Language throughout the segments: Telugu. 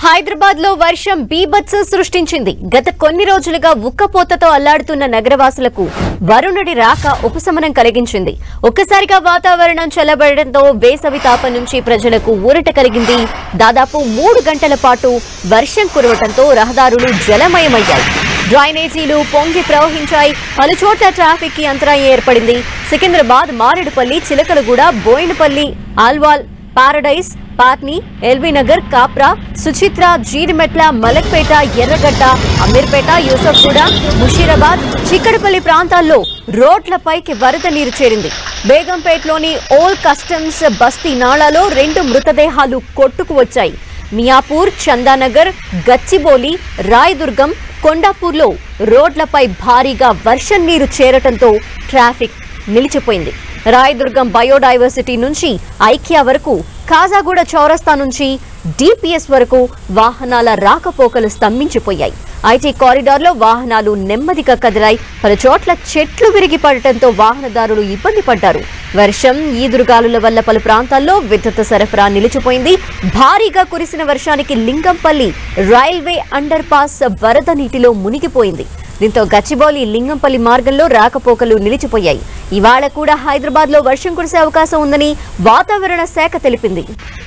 హైదరాబాద్ లో వర్షం బీభత్సం సృష్టించింది గత కొన్ని రోజులుగా ఉక్కపోతతో అల్లాడుతున్న నగరవాసులకు వరుణుడి రాక ఉపశమనం కలిగించింది ఒక్కసారిగా వాతావరణం చల్లబడడంతో వేసవి తాపం నుంచి ప్రజలకు ఊరట కలిగింది దాదాపు మూడు గంటల పాటు వర్షం కురవటంతో రహదారులు జలమయమయ్యాయి డ్రైనేజీలు పొంగి ప్రవహించాయి పలుచోట్ల ట్రాఫిక్ కి అంతరాయం ఏర్పడింది సికింద్రాబాద్ మారేడుపల్లి చిలకలగూడ బోయినపల్లి ఆల్వాల్ పారడైస్ పాట్ని ఎల్బీ నగర్ కాప్రా సుచిత్ర జీడిమెట్ల మలక్పేట ఎర్రగడ్డ అమీర్పేట యూసఫ్గూడ ముషీరాబాద్ చిక్కడపల్లి ప్రాంతాల్లో రోడ్లపైకి వరద నీరు చేరింది బేగంపేటలోని ఓల్ కస్టమ్స్ బస్తీ నాళాలో రెండు మృతదేహాలు కొట్టుకు వచ్చాయి మియాపూర్ చందానగర్ గచ్చిబౌలి రాయదుర్గం కొండాపూర్లో రోడ్లపై భారీగా వర్షం నీరు చేరటంతో ట్రాఫిక్ నిలిచిపోయింది రాయదుర్గం బయోడైవర్సిటీ నుంచి ఐకియా వరకు కాజాగూడ చౌరస్తా నుంచి డిపిఎస్ వరకు వాహనాల రాకపోకలు స్తంభించిపోయాయి ఐటీ కారిడార్లో వాహనాలు నెమ్మదిగా కదిలాయి పలు చోట్ల చెట్లు విరిగి పడటంతో వాహనదారులు ఇబ్బంది పడ్డారు వర్షం ఈదురుగాలుల వల్ల పలు ప్రాంతాల్లో విద్యుత్ సరఫరా నిలిచిపోయింది భారీగా కురిసిన వర్షానికి లింగంపల్లి రైల్వే అండర్ పాస్ వరద నీటిలో మునిగిపోయింది దీంతో గచ్చిబౌలి లింగంపల్లి మార్గంలో రాకపోకలు నిలిచిపోయాయి ఇవాళ కూడా హైదరాబాద్ లో వర్షం కురిసే అవకాశం ఉందని వాతావరణ శాఖ తెలిపింది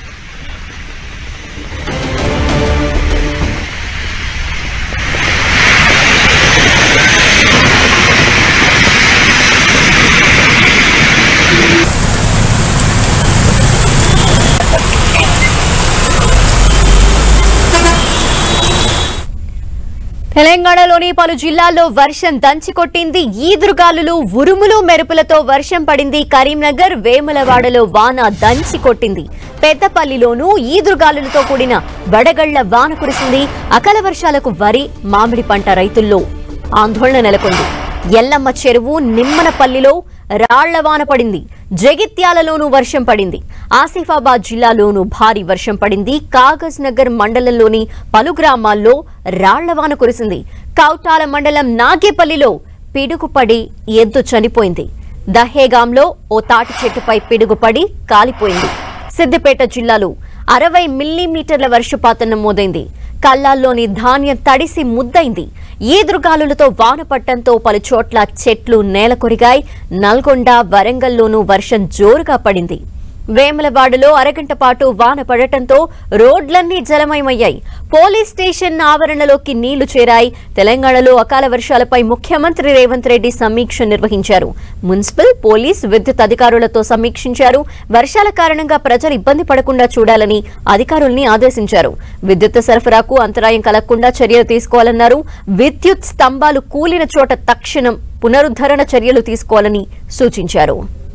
తెలంగాణలోని పలు జిల్లాల్లో వర్షం దంచికొట్టింది ఈదురుగాలులు ఉరుములు మెరుపులతో వర్షం పడింది కరీంనగర్ వేములవాడలో వాన దంచి కొట్టింది పెద్దపల్లిలోనూ ఈదురుగాలులతో కూడిన వడగళ్ల వాన కురిసింది అకాల వర్షాలకు వరి మామిడి పంట రైతుల్లో ఆందోళన నెలకొంది ఎల్లమ్మ చెరువు నిమ్మనపల్లిలో రాళ్ల వాన పడింది జగిత్యాలలోనూ వర్షం పడింది ఆసిఫాబాద్ జిల్లాలోనూ భారీ వర్షం పడింది కాగజ్ నగర్ మండలంలోని పలు గ్రామాల్లో రాళ్ల వాన కురిసింది కౌటాల మండలం నాగేపల్లిలో పిడుగుపడి ఎద్దు చనిపోయింది దహేగాంలో ఓ తాటి చెట్టుపై పిడుగుపడి కాలిపోయింది సిద్దిపేట జిల్లాలో అరవై మిల్లీమీటర్ల వర్షపాతం నమోదైంది కల్లాల్లోని ధాన్యం తడిసి ముద్దైంది ఈదురుగాలులతో వాన పట్టంతో పలు చోట్ల చెట్లు నేల కొరిగాయి నల్గొండ వరంగల్లోనూ వర్షం జోరుగా పడింది వేములవాడలో అరగంట పాటు వాన పడటంతో రోడ్లన్నీ జలమయమయ్యాయి పోలీస్ స్టేషన్ ఆవరణలోకి నీళ్లు చేరాయి తెలంగాణలో అకాల వర్షాలపై ముఖ్యమంత్రి రేవంత్ రెడ్డి సమీక్ష నిర్వహించారు మున్సిపల్ పోలీస్ విద్యుత్ అధికారులతో సమీక్షించారు వర్షాల కారణంగా ప్రజలు ఇబ్బంది పడకుండా చూడాలని అధికారుల్ని ఆదేశించారు విద్యుత్ సరఫరాకు అంతరాయం కలగకుండా చర్యలు తీసుకోవాలన్నారు విద్యుత్ స్తంభాలు కూలిన చోట తక్షణం పునరుద్ధరణ చర్యలు తీసుకోవాలని సూచించారు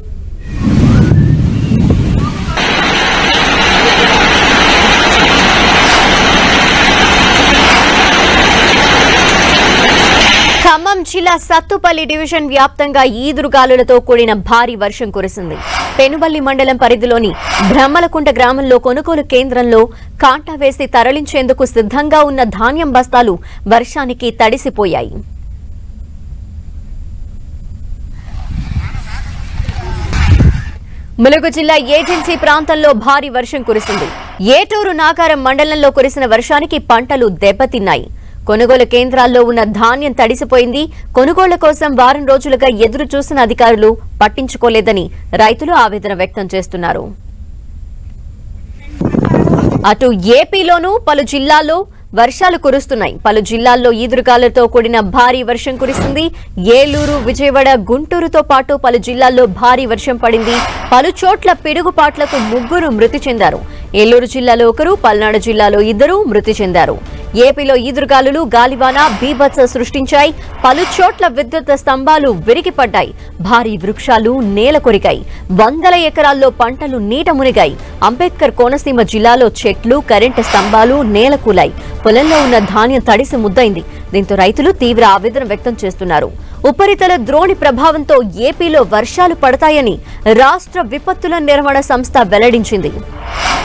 ఖమ్మం జిల్లా సత్తుపల్లి డివిజన్ వ్యాప్తంగా ఈదురుగాలులతో కూడిన భారీ వర్షం కురిసింది పెనుబల్లి మండలం పరిధిలోని బ్రహ్మలకుంట గ్రామంలో కొనుగోలు కేంద్రంలో కాంటా వేసి తరలించేందుకు సిద్ధంగా ఉన్న ధాన్యం బస్తాలు వర్షానికి తడిసిపోయాయి ములుగు జిల్లా ఏజెన్సీ ప్రాంతంలో భారీ వర్షం కురిసింది ఏటూరు నాగారం మండలంలో కురిసిన వర్షానికి పంటలు దెబ్బతిన్నాయి కొనుగోలు కేంద్రాల్లో ఉన్న ధాన్యం తడిసిపోయింది కొనుగోళ్ల కోసం వారం రోజులుగా ఎదురు చూసిన అధికారులు పట్టించుకోలేదని రైతులు ఆవేదన వ్యక్తం చేస్తున్నారు అటు ఏపీలోనూ పలు జిల్లాల్లో వర్షాలు కురుస్తున్నాయి పలు జిల్లాల్లో ఈదురుగాలతో కూడిన భారీ వర్షం కురిసింది ఏలూరు విజయవాడ గుంటూరుతో పాటు పలు జిల్లాల్లో భారీ వర్షం పడింది పలు చోట్ల పిడుగుపాట్లకు ముగ్గురు మృతి చెందారు ఏలూరు జిల్లాలో ఒకరు పల్నాడు జిల్లాలో ఇద్దరు మృతి చెందారు ఏపీలో ఈదురుగాలులు గాలివాన బీభత్స సృష్టించాయి పలు చోట్ల విద్యుత్ స్తంభాలు విరిగిపడ్డాయి భారీ వృక్షాలు నేల కొరిగాయి వందల ఎకరాల్లో పంటలు నీట మునిగాయి అంబేద్కర్ కోనసీమ జిల్లాలో చెట్లు కరెంటు స్తంభాలు నేలకూలాయి పొలంలో ఉన్న ధాన్యం తడిసి ముద్దైంది దీంతో రైతులు తీవ్ర ఆవేదన వ్యక్తం చేస్తున్నారు ఉపరితల ద్రోణి ప్రభావంతో ఏపీలో వర్షాలు పడతాయని రాష్ట్ర విపత్తుల నిర్వహణ సంస్థ వెల్లడించింది